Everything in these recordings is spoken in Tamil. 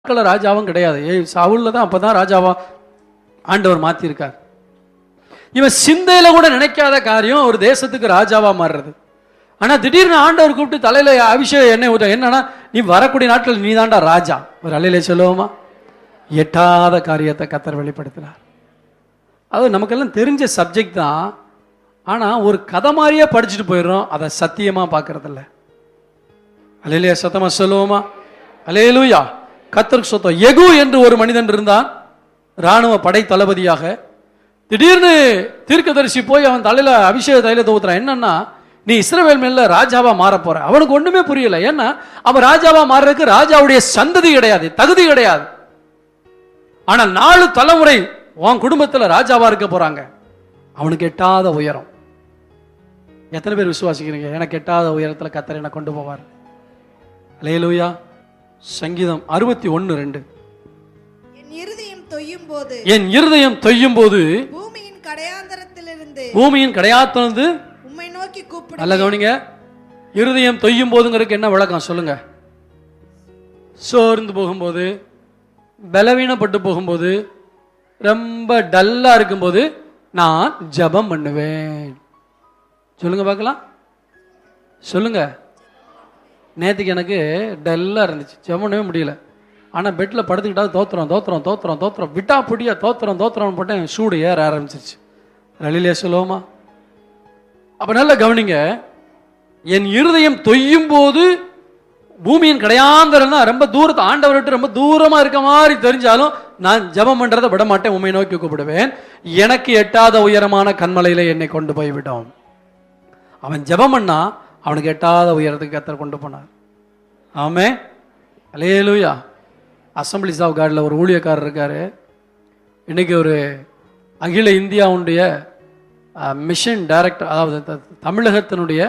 நாட்கள ராஜாவும் கிடையாது ஏய் சவுல்ல தான் அப்பதான் ராஜாவா ஆண்டவர் மாத்திருக்கார் இவன் சிந்தையில கூட நினைக்காத காரியம் ஒரு தேசத்துக்கு ராஜாவா மாறுறது ஆனா திடீர்னு ஆண்டவர் கூப்பிட்டு தலையில அபிஷேகம் எண்ணெய் ஊத்த என்னன்னா நீ வரக்கூடிய நாட்கள் நீ தாண்டா ராஜா ஒரு அலையில சொல்லுவோமா எட்டாத காரியத்தை கத்தர் வெளிப்படுத்தினார் அது நமக்கெல்லாம் தெரிஞ்ச சப்ஜெக்ட் தான் ஆனா ஒரு கதை மாதிரியே படிச்சுட்டு போயிடுறோம் அதை சத்தியமா பார்க்கறதில்ல அலையிலையா சத்தமா சொல்லுவோமா அலையலூயா கத்தருக்கு சொத்தம் எகு என்று ஒரு மனிதன் இருந்தான் ராணுவ படை தளபதியாக திடீர்னு தீர்க்கதரிசி போய் அவன் தலையில அபிஷேக தைலத்தை ஊத்துறான் என்னன்னா நீ இஸ்ரவேல் மேல ராஜாவா மாற போற அவனுக்கு ஒண்ணுமே புரியல ஏன்னா அவன் ராஜாவா மாறுறதுக்கு ராஜாவுடைய சந்ததி கிடையாது தகுதி கிடையாது ஆனா நாலு தலைமுறை உன் குடும்பத்துல ராஜாவா இருக்க போறாங்க அவனுக்கு எட்டாத உயரம் எத்தனை பேர் விசுவாசிக்கிறீங்க எனக்கு எட்டாத உயரத்துல கத்தர் என்ன கொண்டு போவார் லேலூயா சங்கீதம் அறுபத்தி ஒன்னு ரெண்டு என் இருதயம் தொய்யும் போது என் இருதயம் தொய்யும் போது பூமியின் கடையாந்தரத்திலிருந்து பூமியின் கிடையாத்தனது உம்மை நோக்கி கூப்பிடு நல்ல கவனிங்க இருதயம் தொய்யும் போதுங்கிறதுக்கு என்ன விளக்கம் சொல்லுங்க சோர்ந்து போகும்போது பலவீனப்பட்டு போகும்போது ரொம்ப டல்லா இருக்கும்போது நான் ஜெபம் பண்ணுவேன் சொல்லுங்க பார்க்கலாம் சொல்லுங்க நேற்றுக்கு எனக்கு டல்லாக இருந்துச்சு ஜெபம் பண்ணவே முடியல ஆனால் பெட்டில் படுத்துக்கிட்டா தோத்துறோம் தோத்துறோம் தோத்துறோம் தோத்துறோம் விட்டா பிடியா தோத்துறோம் தோத்துறோம்னு போட்டேன் சூடு ஏற ஆரம்பிச்சிருச்சு ரலிலே சொல்லுவோமா அப்ப நல்லா கவனிங்க என் இருதயம் தொய்யும் போது பூமியின் கிடையாந்தரன்னா ரொம்ப தூரத்து ஆண்டவரை விட்டு ரொம்ப தூரமா இருக்க மாதிரி தெரிஞ்சாலும் நான் ஜெபம் பண்றதை விட மாட்டேன் உண்மை நோக்கி கூப்பிடுவேன் எனக்கு எட்டாத உயரமான கண்மலையில என்னை கொண்டு போய் விடும் அவன் ஜெபம் பண்ணா அவனுக்கு எட்டாத உயரத்துக்கு கத்தர் கொண்டு போனார் ஆமே அலேலூயா அசம்பிளிஸ் ஆஃப் காடில் ஒரு ஊழியக்காரர் இருக்காரு இன்னைக்கு ஒரு அகில இந்தியாவுடைய மிஷன் டைரக்டர் அதாவது த- தமிழகத்தினுடைய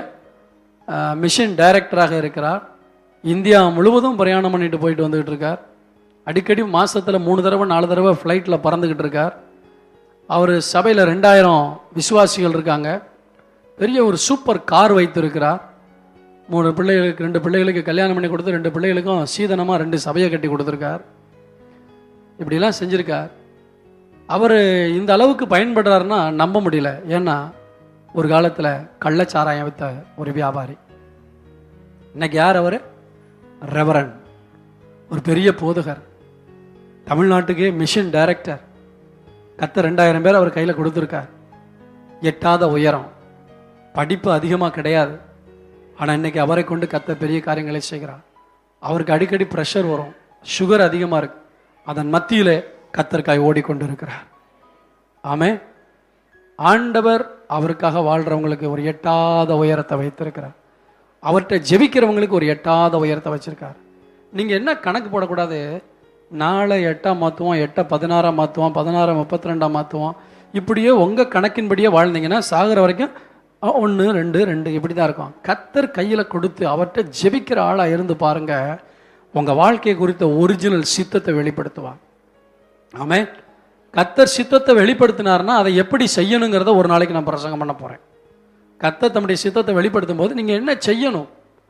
மிஷன் டைரக்டராக இருக்கிறார் இந்தியா முழுவதும் பிரயாணம் பண்ணிட்டு போயிட்டு வந்துகிட்டு இருக்கார் அடிக்கடி மாசத்துல மூணு தடவை நாலு தடவை ஃப்ளைட்டில் பறந்துக்கிட்டு இருக்கார் அவர் சபையில் ரெண்டாயிரம் விசுவாசிகள் இருக்காங்க பெரிய ஒரு சூப்பர் கார் வைத்திருக்கிறார் மூணு பிள்ளைகளுக்கு ரெண்டு பிள்ளைகளுக்கு கல்யாணம் பண்ணி கொடுத்து ரெண்டு பிள்ளைகளுக்கும் சீதனமாக ரெண்டு சபையை கட்டி கொடுத்துருக்கார் இப்படிலாம் செஞ்சிருக்கார் அவர் இந்த அளவுக்கு பயன்படுறாருன்னா நம்ப முடியல ஏன்னா ஒரு காலத்தில் கள்ளச்சாராயம் வித்த ஒரு வியாபாரி இன்னைக்கு யார் அவர் ரெவரன் ஒரு பெரிய போதகர் தமிழ்நாட்டுக்கே மிஷன் டைரக்டர் கத்த ரெண்டாயிரம் பேர் அவர் கையில் கொடுத்துருக்கார் எட்டாத உயரம் படிப்பு அதிகமாக கிடையாது ஆனால் இன்னைக்கு அவரை கொண்டு கத்த பெரிய காரியங்களை செய்கிறார் அவருக்கு அடிக்கடி ப்ரெஷர் வரும் சுகர் அதிகமாக இருக்கு அதன் மத்தியிலே கத்தர்காய் ஓடிக்கொண்டு இருக்கிறார் ஆமே ஆண்டவர் அவருக்காக வாழ்றவங்களுக்கு ஒரு எட்டாத உயரத்தை வைத்திருக்கிறார் அவர்கிட்ட ஜெபிக்கிறவங்களுக்கு ஒரு எட்டாத உயரத்தை வச்சிருக்கார் நீங்க என்ன கணக்கு போடக்கூடாது நாளை எட்டாம் மாற்றுவோம் எட்டை பதினாறாம் மாற்றுவோம் பதினாறு முப்பத்தி ரெண்டாம் மாற்றுவோம் இப்படியே உங்க கணக்கின்படியே வாழ்ந்தீங்கன்னா சாகுற வரைக்கும் ஒன்று ரெண்டு ரெண்டு இப்படி தான் இருக்கும் கத்தர் கையில் கொடுத்து அவர்கிட்ட ஜெபிக்கிற ஆளாக இருந்து பாருங்க உங்க வாழ்க்கை குறித்த ஒரிஜினல் சித்தத்தை வெளிப்படுத்துவார் ஆமே கத்தர் சித்தத்தை வெளிப்படுத்தினார்னா அதை எப்படி செய்யணுங்கிறத ஒரு நாளைக்கு நான் பிரசங்கம் பண்ண போறேன் கத்தர் தம்முடைய சித்தத்தை வெளிப்படுத்தும் போது நீங்க என்ன செய்யணும்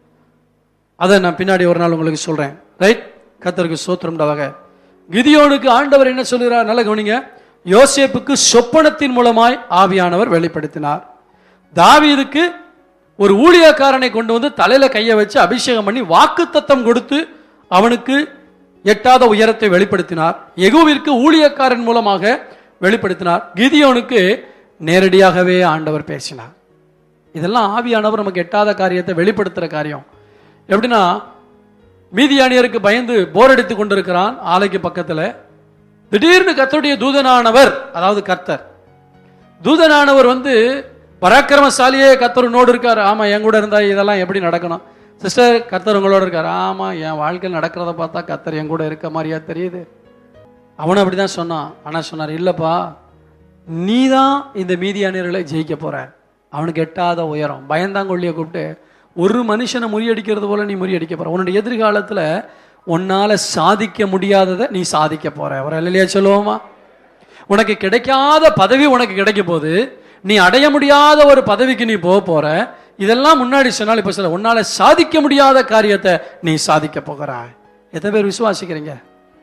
அதை நான் பின்னாடி ஒரு நாள் உங்களுக்கு சொல்றேன் ரைட் கத்தருக்கு சோத்திரம்டாக கிதியோனுக்கு ஆண்டவர் என்ன சொல்கிறார் நல்ல கவனிங்க யோசேப்புக்கு சொப்பனத்தின் மூலமாய் ஆவியானவர் வெளிப்படுத்தினார் தாவீதுக்கு ஒரு ஊழியக்காரனை கொண்டு வந்து தலையில கையை வச்சு அபிஷேகம் பண்ணி வாக்குத்தத்தம் கொடுத்து அவனுக்கு எட்டாத உயரத்தை வெளிப்படுத்தினார் எகுவிற்கு ஊழியக்காரன் மூலமாக வெளிப்படுத்தினார் கிதியோனுக்கு நேரடியாகவே ஆண்டவர் பேசினார் இதெல்லாம் ஆவியானவர் நமக்கு எட்டாத காரியத்தை வெளிப்படுத்துற காரியம் எப்படின்னா மீதியானியருக்கு பயந்து போர் அடித்து கொண்டிருக்கிறான் ஆலைக்கு பக்கத்துல திடீர்னு கர்த்தருடைய தூதனானவர் அதாவது கர்த்தர் தூதனானவர் வந்து பராக்கிரமசாலியே கர்த்தர் உன்னோடு இருக்கார் ஆமா என் கூட இருந்தா இதெல்லாம் எப்படி நடக்கணும் சிஸ்டர் கர்த்தர் உங்களோட இருக்கார் ஆமா என் வாழ்க்கையில் நடக்கிறத பார்த்தா கர்த்தர் என் கூட இருக்க மாதிரியா தெரியுது அவனும் அப்படிதான் சொன்னான் ஆனா சொன்னார் இல்லப்பா நீ தான் இந்த மீதியானியர்களை ஜெயிக்க போற அவனுக்கு எட்டாத உயரம் பயந்தாங்கொல்லியை கூப்பிட்டு ஒரு மனுஷனை முறியடிக்கிறது போல நீ முறியடிக்க போற உன்னுடைய எதிர்காலத்துல உன்னால சாதிக்க முடியாததை நீ சாதிக்க போற ஒரு இல்லையா சொல்லுவோமா உனக்கு கிடைக்காத பதவி உனக்கு கிடைக்க போது நீ அடைய முடியாத ஒரு பதவிக்கு நீ போக போற இதெல்லாம் முன்னாடி சொன்னால் இப்ப சொல்ல உன்னால சாதிக்க முடியாத காரியத்தை நீ சாதிக்க போகிறாய் எத்தனை பேர் விசுவாசிக்கிறீங்க